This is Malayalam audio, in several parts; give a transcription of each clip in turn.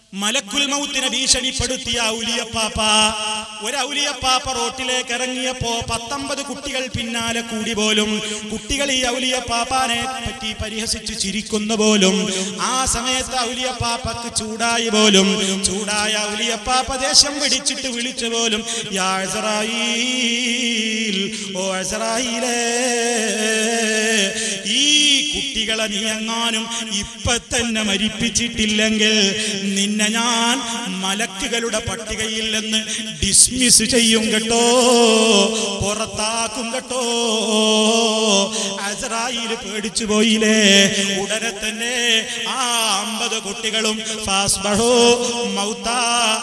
മലക്കുൽ മൗത്തിനെ ഭീഷണിപ്പെടുത്തിയ ഔലിയപ്പാപ്പ ഒരു ഔലിയപ്പാപ്പ റോട്ടിലേക്ക് ഇറങ്ങിയപ്പോ പത്തൊമ്പത് കുട്ടികൾ പിന്നാലെ കൂടി പോലും കുട്ടികൾ ഈ ഔലിയപ്പാപ്പാനെ പറ്റി പരിഹസിച്ച് ചിരിക്കുന്ന പോലും ആ സമയത്ത് ഔലിയപ്പാപ്പക്ക് ചൂടായി പോലും ചൂടായ ഔലിയപ്പാപ്പ ദേശം പിടിച്ചിട്ട് വിളിച്ചു പോലും യാ ഇസ്രായീൽ, ഓ ഇസ്രായീലേ ഈ കുട്ടികളെ നീ എങ്ങാനും ഇപ്പൊ തന്നെ മരിപ്പിച്ചിട്ടില്ലെങ്കിൽ നിന്നെ ഞാൻ മലക്കുകളുടെ പട്ടികയിൽ നിന്ന് ഡിസ്മിസ് ചെയ്യും കേട്ടോ പുറത്താക്കും കേട്ടോ അസറായിൽ പേടിച്ചു പോയില്ലേ ഉടനെ തന്നെ ആ അമ്പത് കുട്ടികളും ഫാസ്ബഹോ മൗത്താ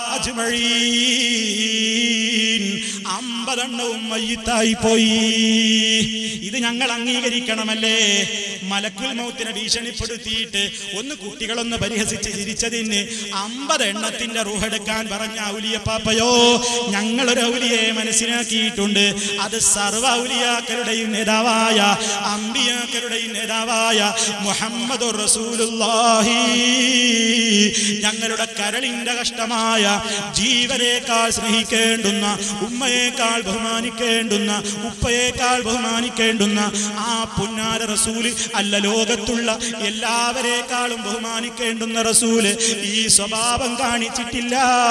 അജ്മഴീൻ അമ്പതെണ്ണവും മയ്യത്തായി പോയി ഇത് ഞങ്ങൾ അംഗീകരിക്കണമല്ലേ മലക്കുൽ മൗത്തിനെ ഭീഷണിപ്പെടുത്തിയിട്ട് ഒന്ന് കുട്ടികളൊന്ന് പരിഹസിച്ച് ചിരിച്ചതിന് അമ്പത് എണ്ണത്തിന്റെ റൂഹെടുക്കാൻ പറഞ്ഞ ഔലിയപ്പാപ്പയോ ഞങ്ങളൊരു ഔലിയെ മനസ്സിലാക്കിയിട്ടുണ്ട് അത് സർവ ഔലിയാക്കളുടെയും നേതാവായ അമ്പിയാക്കളുടെയും നേതാവായ മുഹമ്മദ് റസൂലുള്ളാഹി ഞങ്ങളുടെ കരളിന്റെ കഷ്ടമായ ജീവനേക്കാൾ സ്നേഹിക്കേണ്ടുന്ന ഉമ്മയേക്കാൾ ബഹുമാനിക്കേണ്ടുന്ന ഉപ്പയേക്കാൾ ബഹുമാനിക്കേണ്ടുന്ന ആ പുന്നാര റസൂല് അല്ല ലോകത്തുള്ള എല്ലാവരെക്കാളും ബഹുമാനിക്കേണ്ടുന്ന റസൂല് ഈ സ്വഭാവം കാണിച്ചിട്ടില്ല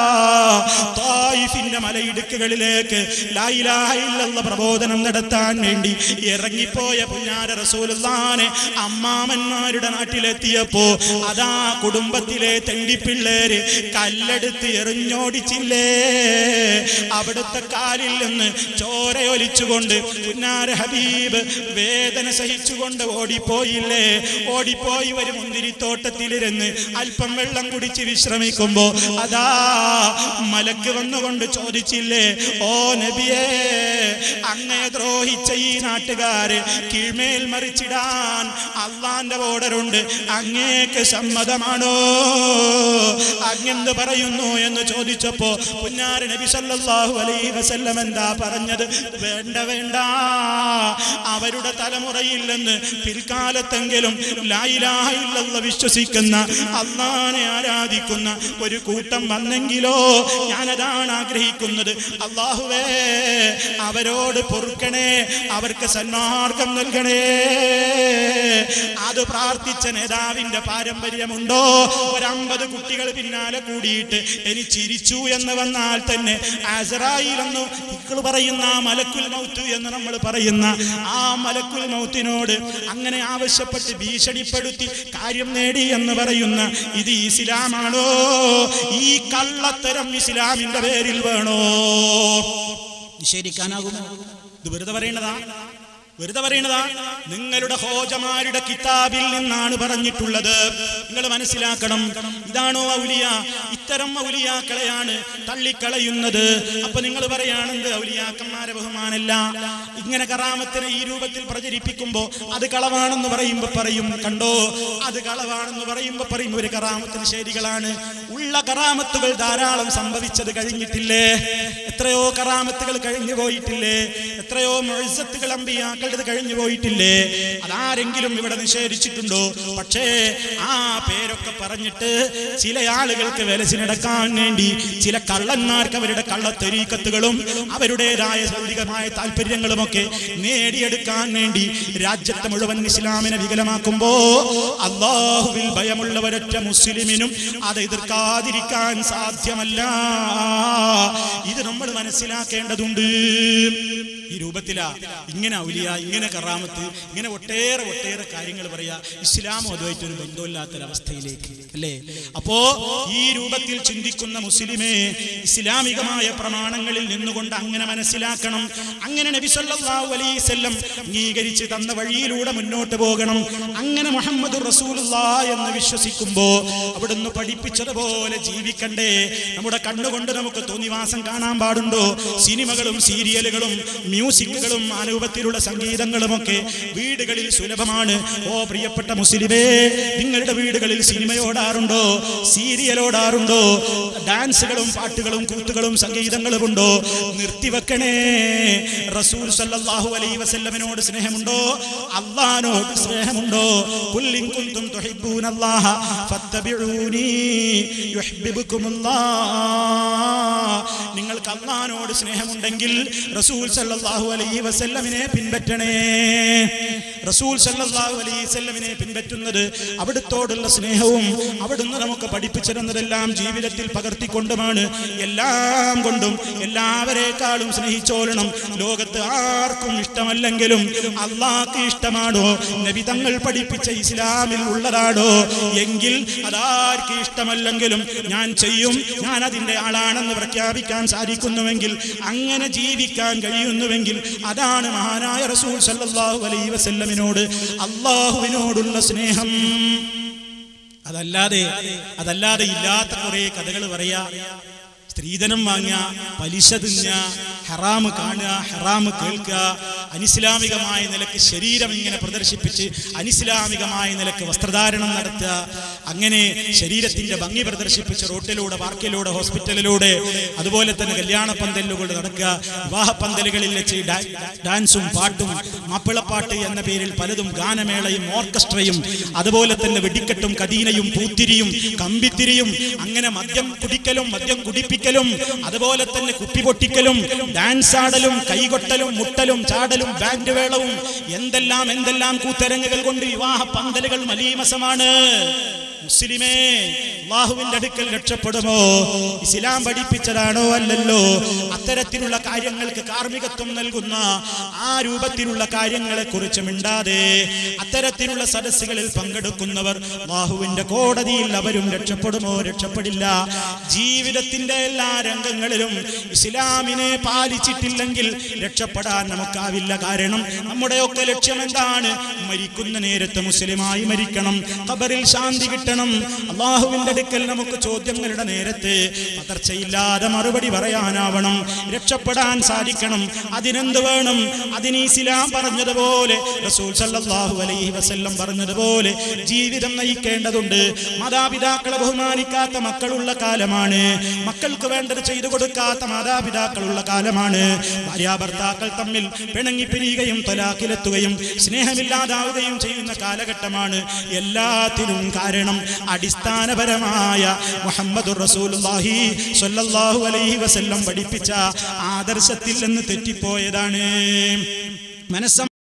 തായിഫിന്റെ മലയിടുക്കുകളിലേക്ക് ലായിലാഹില്ല പ്രബോധനം നടത്താൻ വേണ്ടി ഇറങ്ങിപ്പോയ പുന്നാര റസൂലുള്ളാനെ അമ്മാമന്മാരുടെ നാട്ടിലെത്തിയപ്പോ അതാ കുടുംബത്തിലെ തെണ്ടിപ്പിള്ളേര് കല്ലെടുത്ത് എറിഞ്ഞോടിച്ചില്ലേ അവിടുത്തെ കാലിൽ നിന്ന് ചോരയൊലിച്ചുകൊണ്ട് പുന്നാര ഹബീബ് വേദന സഹിച്ചുകൊണ്ട് ഓടിപ്പോയില്ലേ ഓടിപ്പോയി ഒരു മുന്തിരിത്തോട്ടത്തിലിരുന്ന് അല്പം വെള്ളം കുടിച്ച് വിശ്രമിക്കുമ്പോ അതാ മലക്ക് വന്നുകൊണ്ട് ചോദിച്ചില്ലേ ഓ നബിയേ അങ്ങേ ദ്രോഹിച്ച ഈ നാട്ടുകാര് കീഴ്മേൽ മറിച്ചിടാൻ അള്ളാന്റെ ഓർഡറുണ്ട് അങ്ങേക്ക് സമ്മതമാണോ അങ്ങെന്ത് പറയുന്നു എന്ന് ചോദിച്ചപ്പോ പുന്നാര നബി സല്ലല്ലാഹു അലൈഹി വസല്ലം എന്താ പറഞ്ഞത് വേണ്ട വേണ്ട അവരുടെ തലമുറയിൽ നിന്ന് പിൽക്കാലത്തെങ്കിലും ലായിലാഹ ഇല്ലല്ലാഹ് വിശ്വസിക്കുന്ന അള്ളാനെ ആരാധിക്കുന്ന ഒരു കൂട്ടം വന്നെങ്കിലോ ഞാനതാണ് ആഗ്രഹിക്കുന്നത് അള്ളാഹുവേ അവരോട് പൊറുക്കണേ അവർക്ക് സന്മാർഗം നൽകണേ അത് പ്രാർത്ഥിച്ച നേതാവിന്റെ പാരമ്പര്യമുണ്ടോ ഒരമ്പത് കുട്ടികൾ പിന്നാലെ കൂടിയിട്ട് ഇനി ചിരിച്ചു എന്ന് വന്നാൽ തന്നെ ആസറായിൽ എന്ന് ഇക്കള് പറയുന്ന ആ മലക്കുൽ മൗത്ത് എന്ന് നമ്മൾ പറയുന്ന ആ മലക്കുൽ മൗത്തിനോട് അങ്ങനെ ആവശ്യപ്പെട്ട് ഭീഷണിപ്പെടുത്തി കാര്യം നേടി എന്ന് പറയുന്ന ഇത് ഇസ്ലാമാണോ ഈ കള്ളത്തരം ഇസ്ലാമിന്റെ പേരിൽ വേണോ നിഷേധിക്കാനാകുമോ ഇത് വെറുതെ പറയേണ്ടതാ വെറുതെ പറയണതാ നിങ്ങളുടെ ഹോജമാരുടെ കിതാബിൽ നിന്നാണ് പറഞ്ഞിട്ടുള്ളത് നിങ്ങൾ മനസ്സിലാക്കണം ഇതാണോ ഔലിയ ഇത്തരം ഔലിയാക്കളെയാണ് തള്ളിക്കളയുന്നത് അപ്പൊ നിങ്ങൾ പറയാണെന്ത് ഔലിയാക്കന്മാരെ ബഹുമാനല്ല ഇങ്ങനെ കറാമത്തിനെ ഈ രൂപത്തിൽ പ്രചരിപ്പിക്കുമ്പോ അത് കളവാണെന്ന് പറയുമ്പോ പറയും കണ്ടോ അത് കളവാണെന്ന് പറയുമ്പോ പറയും ഒരു കറാമത്തിന് ശരികളാണ് ഉള്ള കറാമത്തുകൾ ധാരാളം സംഭവിച്ചത് കഴിഞ്ഞിട്ടില്ലേ എത്രയോ കറാമത്തുകൾ കഴിഞ്ഞു പോയിട്ടില്ലേ എത്രയോ മൊഴിസത്തുകൾ അമ്പിയാക്കളുടെ കഴിഞ്ഞു പോയിട്ടില്ലേ അതാരെങ്കിലും ഇവിടെ നിഷേധിച്ചിട്ടുണ്ടോ പക്ഷേ ആ പേരൊക്കെ പറഞ്ഞിട്ട് ചില ആളുകൾക്ക് വിലസിനടക്കാൻ വേണ്ടി ചില കള്ളന്മാർക്ക് അവരുടെ കള്ളത്തെരീക്കത്തുകളും അവരുടേതായ ഭൗതികമായ താല്പര്യങ്ങളുമൊക്കെ നേടിയെടുക്കാൻ വേണ്ടി രാജ്യത്തെ മുഴുവൻ ഇസ്ലാമിനെ വികലമാക്കുമ്പോ അള്ളാഹുവിൽ ഭയമുള്ളവരൊറ്റ മുസ്ലിമിനും അത് എതിർക്കാതിരിക്കാൻ സാധ്യമല്ല ഇത് നമ്മൾ മനസ്സിലാക്കേണ്ടതുണ്ട് ഈ രൂപത്തിലാ ഇങ്ങനെ ഔലിയ ഇങ്ങനെ കറാമത്ത് ഇങ്ങനെ ഒട്ടേറെ ഒട്ടേറെ കാര്യങ്ങൾ പറയാ ഇസ്ലാമും അതുമായിട്ട് ഒരു ബന്ധമില്ലാത്തൊരവസ്ഥയിലേക്ക് അല്ലേ അപ്പോ ഈ രൂപത്തിൽ ചിന്തിക്കുന്ന മുസ്ലിമേ ഇസ്ലാമികമായ പ്രമാണങ്ങളിൽ നിന്നുകൊണ്ട് അങ്ങനെ മനസ്സിലാക്കണം അങ്ങനെ നബി സല്ലല്ലാഹു അലൈഹി വസല്ലം അംഗീകരിച്ച് തന്ന വഴിയിലൂടെ മുന്നോട്ട് പോകണം അങ്ങനെ മുഹമ്മദ് റസൂലുള്ള എന്ന് വിശ്വസിക്കുമ്പോ അവിടുന്ന് പഠിപ്പിച്ചതുപോലെ ജീവിക്കണ്ടേ നമ്മുടെ കണ്ണുകൊണ്ട് നമുക്ക് തോന്നിവാസം കാണാൻ പാടുണ്ടോ സിനിമകളും സീരിയലുകളും മ്യൂസിക് മ്യൂസിക്കുകളും ആ രൂപത്തിലുള്ള സംഗീതങ്ങളുമൊക്കെ വീടുകളിൽ സുലഭമാണ് ഓ പ്രിയപ്പെട്ട മുസ്ലിമേ നിങ്ങളുടെ വീടുകളിൽ സിനിമയോടാറുണ്ടോ സീരിയലോടാറുണ്ടോ ഡാൻസുകളും പാട്ടുകളും കൂത്തുകളും സംഗീതങ്ങളും ഉണ്ടോ നിർത്തിവെക്കണേ റസൂൽ സല്ലല്ലാഹു അലൈഹി വസല്ലമനോട് സ്നേഹമുണ്ടോ അള്ളാനോട് സ്നേഹമുണ്ടോ കുല്ലിൻ കുന്തും തുഹിബ്ബൂനല്ലാഹ ഫത്തബിഊനി യുഹിബ്ബുകുമുല്ലാഹ് നിങ്ങൾക്ക് അള്ളാനോട് സ്നേഹമുണ്ടെങ്കിൽ റസൂൽ സല്ലല്ലാഹു അലൈഹി വസല്ലമിനെ പിൻപറ്റണേ റസൂൽ സല്ലല്ലാഹു അലൈഹി വസല്ലമിനെ പിൻപറ്റുന്നത് അവിടുത്തോടുള്ള സ്നേഹവും അവിടുന്ന് നമുക്ക് പഠിപ്പിച്ചിരുന്നതെല്ലാം ജീവിതത്തിൽ പകർത്തിക്കൊണ്ടുമാണ് എല്ലാം കൊണ്ടും എല്ലാവരെക്കാളും സ്നേഹിച്ചോളണം ലോകത്ത് ആർക്കും ഇഷ്ടമല്ലെങ്കിലും അള്ളാഹ്ക്ക് ഇഷ്ടമാണോ നബി തങ്ങൾ പഠിപ്പിച്ച ഇസ്ലാമിൽ ഉള്ളതാണോ എങ്കിൽ അതാർക്ക് ഇഷ്ടമല്ലെങ്കിലും ഞാൻ ചെയ്യും ഞാൻ അതിന്റെ ആളാണെന്ന് പ്രഖ്യാപിക്കാൻ സാധിക്കുന്നുവെങ്കിൽ അങ്ങനെ ജീവിക്കാൻ കഴിയുന്നുവെങ്കിൽ അതാണ് മഹാനായ റസൂൽ സല്ലല്ലാഹു അലൈഹി വസല്ലമിനോട് അള്ളാഹുവിനോടുള്ള സ്നേഹം അതല്ലാതെ അതല്ലാതെ ഇല്ലാത്ത കുറെ കഥകൾ പറയാ സ്ത്രീധനം വാങ്ങുക പലിശ തിന്നുക ഹറാമ് കാണുക ഹറാമ് കേൾക്കുക അനിസ്ലാമികമായ നിലക്ക് ശരീരം ഇങ്ങനെ പ്രദർശിപ്പിച്ച് അനിസ്ലാമികമായ നിലക്ക് വസ്ത്രധാരണം നടത്തുക അങ്ങനെ ശരീരത്തിന്റെ ഭംഗി പ്രദർശിപ്പിച്ച് റോട്ടിലൂടെ പാർക്കിലൂടെ ഹോസ്പിറ്റലിലൂടെ അതുപോലെ തന്നെ കല്യാണ പന്തലുകൾ നടക്കുക വിവാഹ പന്തലുകളിൽ വെച്ച് ഡാ- ഡാൻസും പാട്ടും മാപ്പിളപ്പാട്ട് എന്ന പേരിൽ പലതും ഗാനമേളയും ഓർക്കസ്ട്രയും അതുപോലെ തന്നെ വെടിക്കെട്ടും കദീനയും പൂത്തിരിയും കമ്പിത്തിരിയും അങ്ങനെ മദ്യം കുടിക്കലും മദ്യം കുടിപ്പിക്കലും അതുപോലെ തന്നെ കുപ്പി പൊട്ടിക്കലും ഡാൻസ് ആടലും കൈകൊട്ടലും മുട്ടലും ചാടലും ബാൻഡ് വേളവും എന്തെല്ലാം എന്തെല്ലാം കൂത്തരങ്ങുകൾ കൊണ്ട് വിവാഹ പന്തലുകൾ മലീമസമാണ് മുസ്ലിമേ അള്ളാഹുവിന്റെ അടുക്കൽ രക്ഷപ്പെടുമോ ഇസ്ലാം പഠിപ്പിച്ചതാണോ അല്ലല്ലോ അത്തരത്തിലുള്ള കാര്യങ്ങൾക്ക് കാർമ്മികത്വം നൽകുന്ന ആ രൂപത്തിലുള്ള കാര്യങ്ങളെ കുറിച്ച് മിണ്ടാതെ അത്തരത്തിലുള്ള സദസ്സുകളിൽ പങ്കെടുക്കുന്നവർ അള്ളാഹുവിന്റെ കോടതിയിൽ അവരും രക്ഷപ്പെടുമോ രക്ഷപ്പെടില്ല ജീവിതത്തിന്റെ എല്ലാ രംഗങ്ങളിലും ഇസ്ലാമിനെ പാലിച്ചിട്ടില്ലെങ്കിൽ രക്ഷപ്പെടാൻ നമുക്കാവില്ല കാരണം നമ്മുടെയൊക്കെ ലക്ഷ്യം എന്താണ് മരിക്കുന്ന നേരത്ത് മുസ്ലിമായി മരിക്കണം ഖബറിൽ ശാന്തി കിട്ടണം അള്ളാഹുവിന്റെ അടുക്കൽ നമുക്ക് ചോദ്യങ്ങളുടെ നേരത്ത് പതർച്ചയില്ലാതെ മറുപടി പറയാനാവണം രക്ഷപ്പെടാൻ സാധിക്കണം അതിനെന്ത് വേണം അതിന് ഇസ്ലാം പറഞ്ഞതുപോലെ റസൂൽ സല്ലല്ലാഹു അലൈഹി വസല്ലം പറഞ്ഞതുപോലെ ജീവിതം നയിക്കേണ്ടതുണ്ട് മാതാപിതാക്കളെ ബഹുമാനിക്കാത്ത മക്കളുള്ള കാലമാണ് മക്കൾക്ക് വേണ്ടത് ചെയ്തു കൊടുക്കാത്ത മാതാപിതാക്കളുള്ള കാലമാണ് ഭാര്യാഭർത്താക്കൾ തമ്മിൽ പിണങ്ങി പിരിയുകയും തൊലാക്കിലെത്തുകയും സ്നേഹമില്ലാതാവുകയും ചെയ്യുന്ന കാലഘട്ടമാണ് എല്ലാത്തിനും കാരണം അടിസ്ഥാനപരമായ മുഹമ്മദ് റസൂലുള്ളാഹി സ്വല്ലല്ലാഹു അലൈഹി വസല്ലം പഠിപ്പിച്ച ആദർശത്തിൽ നിന്ന് തെറ്റിപ്പോയതാണ് മനസ്സം